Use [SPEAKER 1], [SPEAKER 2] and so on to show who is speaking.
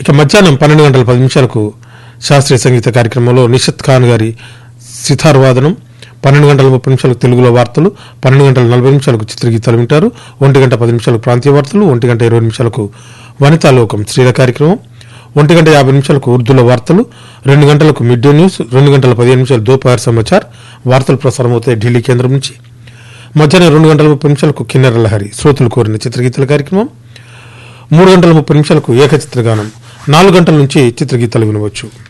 [SPEAKER 1] ఇక మధ్యాహ్నం పన్నెండు గంటల పది నిమిషాలకు శాస్త్రీయ సంగీత కార్యక్రమంలో నిషత్ ఖాన్ గారి సితార్ వాదనం పన్నెండు గంటల ముప్పై నిమిషాలకు తెలుగులో వార్తలు పన్నెండు గంటల నలభై నిమిషాలకు చిత్రగీతాలు వింటారు ఒంటి గంట పది నిమిషాలకు ప్రాంతీయ వార్తలు ఒంటి గంట ఇరవై నిమిషాలకు వనితా లోకం స్త్రీల కార్యక్రమం ఒంటి గంట యాభై నిమిషాలకు ఉర్దూలో వార్తలు రెండు గంటలకు మిడ్ డే న్యూస్ రెండు గంటల పదిహేను నిమిషాలు దోపహార్ సమాచార్ వార్తలు ప్రసారం అవుతాయి ఢిల్లీ కేంద్రం నుంచి మధ్యాహ్నం రెండు గంటల ముప్పై నిమిషాలకు కిన్నెర లహరి శ్రోతలు కోరిన చిత్రగీతాల కార్యక్రమం మూడు గంటల ముప్పై నిమిషాలకు ఏకచిత్రగానం నాలుగు గంటల నుంచి చిత్రగీతాలు వినవచ్చు